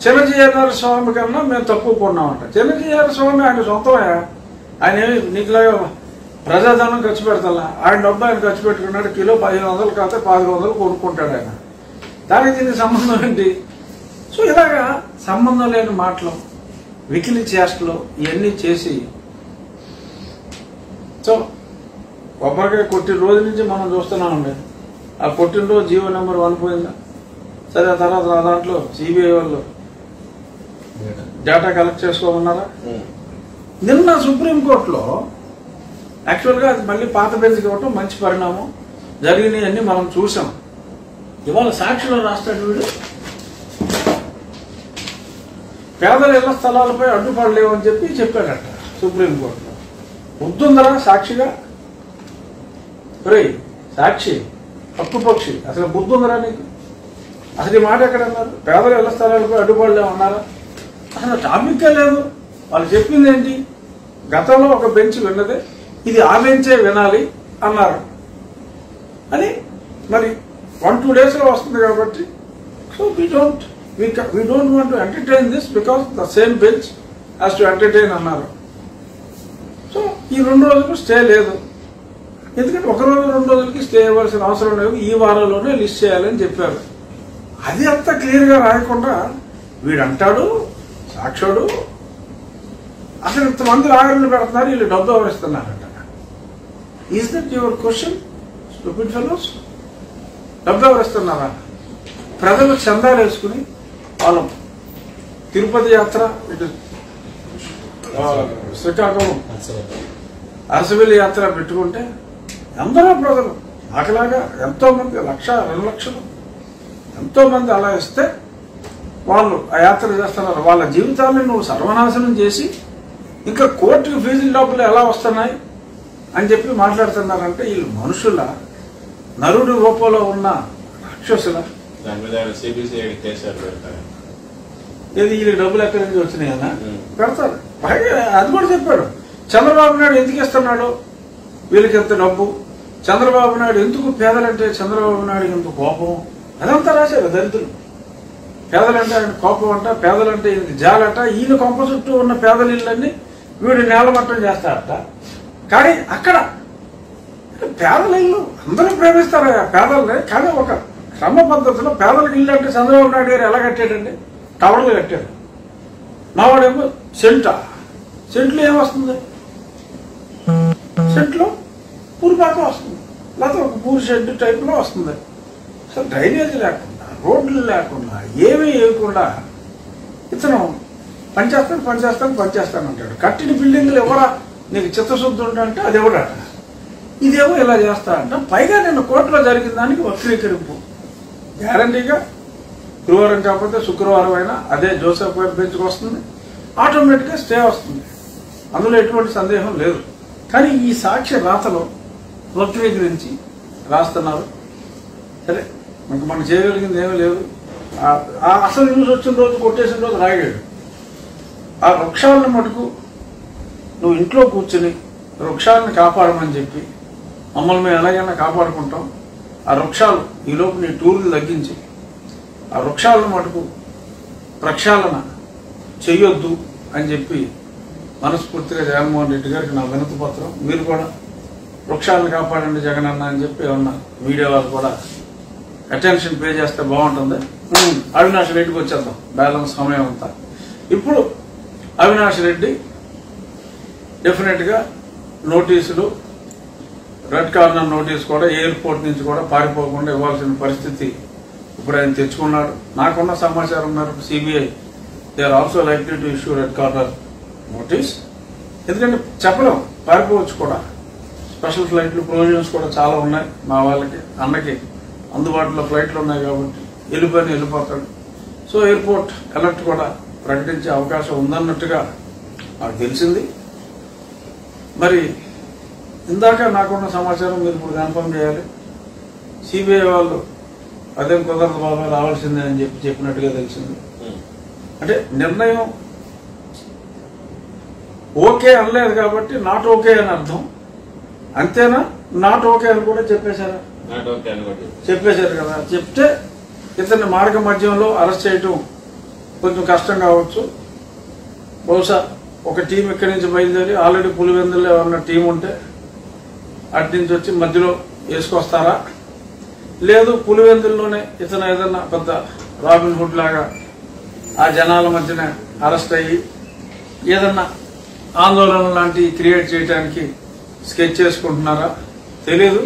చిన్నజీఆర్ స్వామి కన్నా మేము తక్కువ కొన్నామంట చిన్నజీఆర్ స్వామి ఆయన సొంతమే ఆయన ఏమి నీకులాగా ప్రజాధనం ఖర్చు పెడతా ఆయన డబ్బు ఆయన ఖర్చు పెట్టుకున్నాడు కిలో పదిహేను వందలు కాకపోతే పదకొండు వందలు కొనుక్కుంటాడు ఆయన దానికి దీనికి సంబంధం ఏంటి సో ఇలాగా సంబంధం లేని మాటలు వికిలి చేష్టలు ఇవన్నీ చేసి సో కొబ్బరికాయ కొట్టిన రోజు నుంచి మనం చూస్తున్నామండి ఆ కొట్టిన రోజు జీవో నెంబర్ వన్ పోయిందా సరే ఆ తర్వాత ఆ దాంట్లో సిబిఐ వాళ్ళు డేటా కలెక్ట్ చేసుకోమన్నారా నిన్న సుప్రీంకోర్టులో యాక్చువల్గా అది మళ్ళీ పాత బెంచ్కి ఇవ్వటం మంచి పరిణామం జరిగినవన్నీ మనం చూసాం ఇవాళ సాక్షిలో రాస్తాడు వీడు పేదల ఇళ్ల స్థలాలపై అడ్డుపడలేవు అని చెప్పి చెప్పాడట సుప్రీంకోర్టులో బుద్ధుందరా సాక్షిగా రే సాక్షి పక్షి అసలు బుద్ధుందరా నీకు అసలు ఈ మాట ఎక్కడ అన్నారు పేదల ఇళ్ల స్థలాలపై అడ్డుపడలేము అన్నారా అసలు టాపిక్కే లేదు వాళ్ళు చెప్పింది ఏంటి గతంలో ఒక బెంచ్ విన్నదే ఇది ఆ బెంచే వినాలి అన్నారు అని మరి వన్ టూ డేస్ లో వస్తుంది కాబట్టి so we don't we don't want to entertain this because the same bench has to entertain అన్నారు సో ఈ రెండు రోజులు స్టే లేదు ఎందుకంటే ఒక రోజు రెండు రోజులకి స్టే ఇవ్వాల్సిన అవసరం లేదు ఈ వారంలోనే లిస్ట్ చేయాలని చెప్పారు అది అంత క్లియర్ గా రాయకుండా వీడు అంటాడు సాక్షుడు అసలు ఇంతమంది లాయర్లు పెడుతున్నారు వీళ్ళు డబ్బు ఎవరిస్తున్నారంట is that your question stupid fellows డబ్బు ఎవరిస్తున్నారా ప్రజలు చందాలు వేసుకుని వాళ్ళు తిరుపతి యాత్ర ఇటు ఆ, శ్రీకాకుళం అరసవెల్లి యాత్ర పెట్టుకుంటే ఎందరో ప్రజలు నాకులాగా ఎంతో మంది లక్ష రెండు లక్షలు ఎంతో మంది అలా ఇస్తే వాళ్ళు ఆ యాత్ర చేస్తున్నారు వాళ్ళ జీవితాన్ని నువ్వు సర్వనాశనం చేసి ఇంకా కోర్టుకి ఫీజుల డబ్బులు ఎలా వస్తున్నాయి అని చెప్పి మాట్లాడుతున్నారంటే వీళ్ళు మనుషుల నరుడి రూపంలో ఉన్న రాక్షసుల దాని మీద ఆయన సిబిసిఐడి కేసులు పెడతారు ఇది వీళ్ళకి డబ్బులు ఎక్కడి నుంచి వచ్చినాయి అన్న ఉం. పెడతారు పైగా అది కూడా చెప్పాడు చంద్రబాబు నాయుడు ఎందుకు ఇస్తున్నాడు వీళ్ళకి ఎంత డబ్బు చంద్రబాబు నాయుడు ఎందుకు పేదలంటే చంద్రబాబు నాయుడు ఎంత కోపం అదంతా రాశారు దరిద్రులు పేదలంటే ఆయన కోపం అంట పేదలంటే ఈయనకి జాలంట ఈయన కొంప చుట్టూ ఉన్న పేదల ఇళ్ళన్నీ వీడు నేలమట్టం చేస్తారట కానీ అక్కడ పేదల ఇల్లు అందరూ ప్రేమిస్తారు ఆ పేదల్ని కానీ ఒక క్రమ పద్ధతిలో పేదలకు ఇల్లు అంటే చంద్రబాబు నాయుడు గారు ఎలా కట్టాడండి టవర్లు కట్టాడు మావాడేమో సెంట సెంట్లో ఏమొస్తుంది సెంట్లో పూరిపాక వస్తుంది లేకపోతే ఒక పూరి షెడ్ టైప్లో వస్తుంది అసలు డ్రైనేజ్ లేకుండా రోడ్లు లేకుండా ఏమీ వేయకుండా ఇతను పనిచేస్తాను పనిచేస్తాను పనిచేస్తాను అంటాడు కట్టిన బిల్డింగ్లు ఎవరా నీకు చిత్తశుద్ధి ఉంటే అది ఎవడట ఇదేమో ఇలా చేస్తా అంట పైగా నిన్న కోర్టులో జరిగిన దానికి వక్రీకరింపు గ్యారంటీగా గురువారం కాకపోతే శుక్రవారం అయినా అదే జోసెఫ్ గారి బెంచ్కి వస్తుంది ఆటోమేటిక్గా స్టే వస్తుంది అందులో ఎటువంటి సందేహం లేదు కానీ ఈ సాక్ష్య రాతలో వక్రీకరించి రాస్తున్నారు సరే మనకు మనం చేయగలిగింది ఏమీ లేదు ఆ- ఆ అసలు న్యూస్ వచ్చిన రోజు కొట్టేసిన రోజు రాగాడు ఆ వృక్షాలను మటుకు నువ్వు ఇంట్లో కూర్చుని వృక్షాలను కాపాడమని చెప్పి మమ్మల్ని మేము ఎలాగైనా కాపాడుకుంటాం ఆ వృక్షాలు ఈలోపు నీ టూర్లు తగ్గించి ఆ వృక్షాలను మటుకు ప్రక్షాళన చెయ్యొద్దు అని చెప్పి మనస్ఫూర్తిగా జగన్మోహన్ రెడ్డి గారికి నా వినతి పత్రం మీరు కూడా వృక్షాలను కాపాడండి జగన్ అన్న అని చెప్పి ఏమన్నా మీడియా వాళ్ళు కూడా అటెన్షన్ పే చేస్తే బాగుంటుంది ఉమ్, అవినాష్ రెడ్డికి వచ్చేద్దాం బ్యాలెన్స్ సమయం అంతా ఇప్పుడు అవినాష్ రెడ్డి డెఫినెట్ గా నోటీసులు రెడ్ కార్నర్ నోటీస్ కూడా ఎయిర్పోర్ట్ నుంచి కూడా పారిపోకుండా ఇవ్వాల్సిన పరిస్థితి ఇప్పుడు ఆయన తెచ్చుకున్నాడు నాకున్న సమాచారం మేరకు CBI they are also likely to issue red corner notice ఎందుకంటే చెప్పలేం పారిపోవచ్చు కూడా స్పెషల్ ఫ్లైట్లు ప్రొవిజన్స్ కూడా చాలా ఉన్నాయి మా వాళ్ళకి అన్నకి అందుబాటులో ఫ్లైట్లు ఉన్నాయి కాబట్టి వెళ్ళిపోయిన వెళ్ళిపోతాడు సో ఎయిర్పోర్ట్ అలర్ట్ కూడా ప్రకటించే అవకాశం ఉందన్నట్టుగా నాకు తెలిసింది మరి ఇందాక నాకున్న సమాచారం మీరు ఇప్పుడు కన్ఫర్మ్ చేయాలి సిబిఐ వాళ్ళు అదేం కుదరదు బాబా రావాల్సిందే అని చెప్పి చెప్పినట్టుగా తెలిసింది అంటే నిర్ణయం ఓకే అనలేదు కాబట్టి నాట్ ఓకే అని అర్థం అంతేనా నాట్ ఓకే అని కూడా చెప్పేశారా నాట్ ఓకే అని కూడా చెప్పారు. చెప్పేశారు కదా చెప్తే ఇతన్ని మార్గ మధ్యంలో అరెస్ట్ చేయటం కొంచెం కష్టం కావచ్చు బహుశా ఒక టీం ఇక్కడి నుంచి బయలుదేరి ఆల్రెడీ పులివెందుల్లో ఏమన్నా టీం ఉంటే అటు నుంచి వచ్చి మధ్యలో వేసుకొస్తారా లేదు పులివెందుల్లోనే ఇతను ఏదన్నా పెద్ద రాబిన్ హుడ్ లాగా ఆ జనాల మధ్యన అరెస్ట్ అయ్యి ఏదన్నా ఆందోళన లాంటివి క్రియేట్ చేయడానికి స్కెచ్ చేసుకుంటున్నారా తెలీదు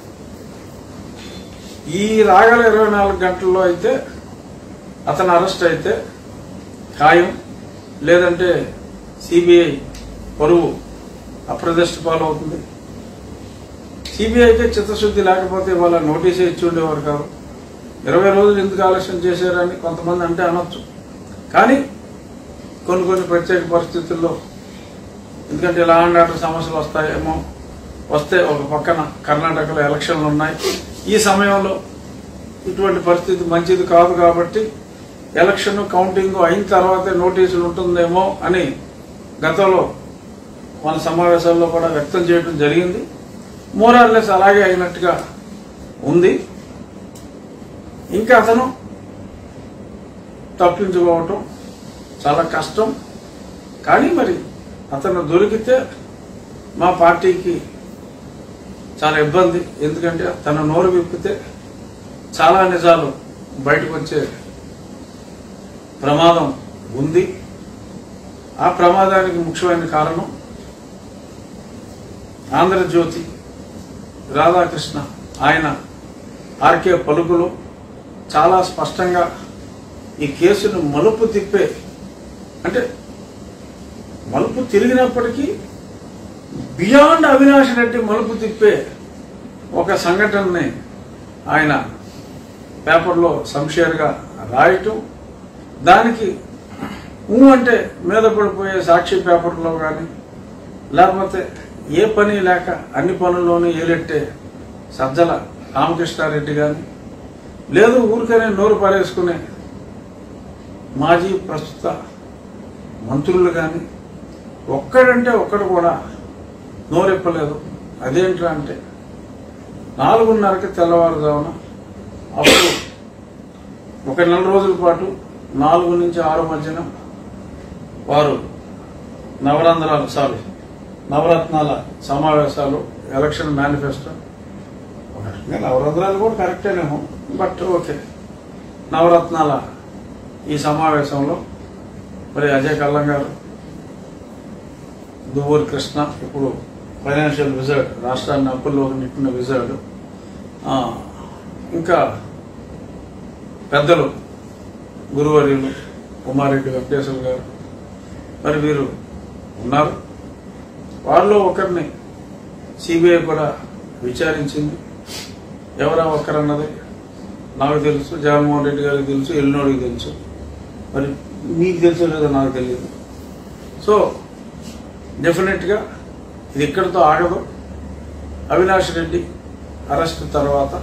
ఈ రాగల ఇరవై నాలుగు గంటల్లో అయితే అతను అరెస్ట్ అయితే ఖాయం లేదంటే సిబిఐ పరువు అప్రదిష్ట పాలవుతుంది సిబిఐకే చిత్తశుద్ధి లేకపోతే వాళ్ళ నోటీసే ఇచ్చి ఉండేవారు కాదు ఇరవై రోజులు ఎందుకు ఆలస్యం చేశారని కొంతమంది అంటే అనొచ్చు కానీ కొన్ని కొన్ని ప్రత్యేక పరిస్థితుల్లో ఎందుకంటే లా అండ్ ఆర్డర్ సమస్యలు వస్తాయేమో వస్తే ఒక పక్కన కర్ణాటకలో ఎలక్షన్లు ఉన్నాయి ఈ సమయంలో ఇటువంటి పరిస్థితి మంచిది కాదు కాబట్టి ఎలక్షన్ కౌంటింగ్ అయిన తర్వాతే నోటీసులు ఉంటుందేమో అని గతంలో మన సమావేశాల్లో కూడా వ్యక్తం చేయడం జరిగింది మోరార్లెస్ అలాగే అయినట్టుగా ఉంది ఇంకా అతను తప్పించుకోవటం చాలా కష్టం కానీ మరి అతను దొరికితే మా పార్టీకి చాలా ఇబ్బంది ఎందుకంటే తన నోరు విప్పితే చాలా నిజాలు బయటకు వచ్చే ప్రమాదం ఉంది ఆ ప్రమాదానికి ముఖ్యమైన కారణం ఆంధ్రజ్యోతి రాధాకృష్ణ ఆయన ఆర్కే పలుకులు చాలా స్పష్టంగా ఈ కేసును మలుపు తిప్పే అంటే మలుపు తిరిగినప్పటికీ బియాండ్ అవినాష్ రెడ్డి మలుపు తిప్పే ఒక సంఘటనని ఆయన పేపర్లో సంషేర్గా రాయటం దానికి ఊ అంటే మీద పడిపోయే సాక్షి పేపర్లో కానీ లేకపోతే ఏ పని లేక అన్ని పనుల్లోనూ ఏలెట్టే సజ్జల రామకృష్ణారెడ్డి కానీ లేదు ఊరికనే నోరు పారేసుకునే మాజీ ప్రస్తుత మంత్రులు కానీ ఒక్కడంటే ఒక్కడు కూడా నోరెప్పలేదు అదేంట్రా అంటే నాలుగున్నరకి తెల్లవారుజామున అప్పుడు ఒక నెల రోజుల పాటు నాలుగు నుంచి ఆరు మధ్యన వారు నవరంధ్రాలు సారీ నవరత్నాల సమావేశాలు ఎలక్షన్ మేనిఫెస్టో ఒక రకంగా నవరంధ్రాలు కూడా కరెక్టేనేమో బట్ ఓకే నవరత్నాల ఈ సమావేశంలో మరి అజయ్ కల్లం గారు దువ్వూరి కృష్ణ ఇప్పుడు ఫైనాన్షియల్ విజర్డ్ రాష్ట్రాన్ని అప్పుల్లోకి నెట్టిన విజర్డ్ ఆ, ఇంకా పెద్దలు గురువర్యులు ఉమారెడ్డి వెంకటేశ్వర గారు మరి వీరు ఉన్నారు వాళ్ళలో ఒకరిని సిబిఐ కూడా విచారించింది ఎవరా ఒక్కరన్నది నాకు తెలుసు జగన్మోహన్ రెడ్డి గారికి తెలుసు ఎల్లినోడికి తెలుసు మరి మీకు తెలుసో లేదో నాకు తెలియదు సో డెఫినెట్గా ఇది ఇక్కడితో ఆగదు అవినాష్ రెడ్డి అరెస్ట్ తర్వాత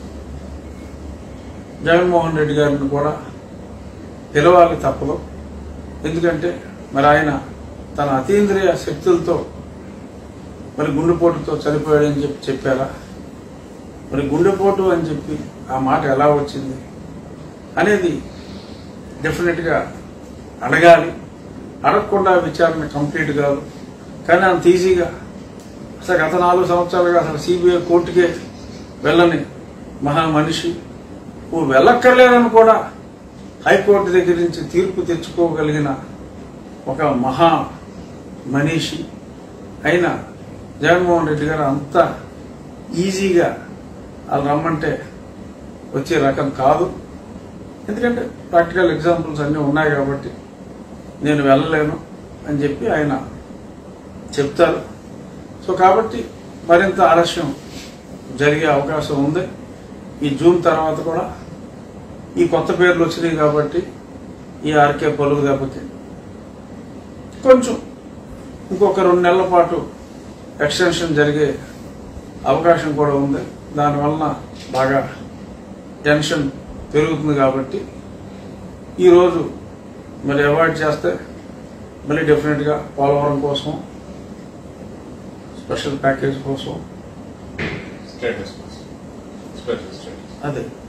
జగన్మోహన్ రెడ్డి గారిని కూడా పిలవాలి తప్పదు ఎందుకంటే మరి ఆయన తన అతీంద్రియ శక్తులతో మరి గుండెపోటుతో చనిపోయాడని చెప్పి చెప్పారా మరి గుండెపోటు అని చెప్పి ఆ మాట ఎలా వచ్చింది అనేది డెఫినెట్గా అడగాలి అడగకుండా విచారణ కంప్లీట్ కాదు కానీ అంత ఈజీగా అసలు గత నాలుగు సంవత్సరాలుగా అసలు సిబిఐ కోర్టుకే వెళ్ళని మహా మనిషి నువ్వు వెళ్ళక్కర్లేదని కూడా హైకోర్టు దగ్గర నుంచి తీర్పు తెచ్చుకోగలిగిన ఒక మహా మనీషి అయిన జగన్మోహన్ రెడ్డి గారు అంత ఈజీగా వాళ్ళు రమ్మంటే వచ్చే రకం కాదు ఎందుకంటే ప్రాక్టికల్ ఎగ్జాంపుల్స్ అన్నీ ఉన్నాయి కాబట్టి నేను వెళ్ళలేను అని చెప్పి ఆయన చెప్తారు సో కాబట్టి మరింత ఆలస్యం జరిగే అవకాశం ఉంది ఈ జూన్ తర్వాత కూడా ఈ కొత్త పేర్లు వచ్చినాయి కాబట్టి ఈ ఆర్కే పలుగు దెబ్బకి కొంచెం ఇంకొక రెండు నెలల పాటు ఎక్స్టెన్షన్ జరిగే అవకాశం కూడా ఉంది దానివలన బాగా టెన్షన్ పెరుగుతుంది కాబట్టి ఈరోజు మరి అవాయిడ్ చేస్తే మళ్ళీ డెఫినెట్గా పోలవరం కోసం స్పెషల్ ప్యాకేజ్ కోసం స్టేటస్ స్పెషల్ స్టేటస్ అదే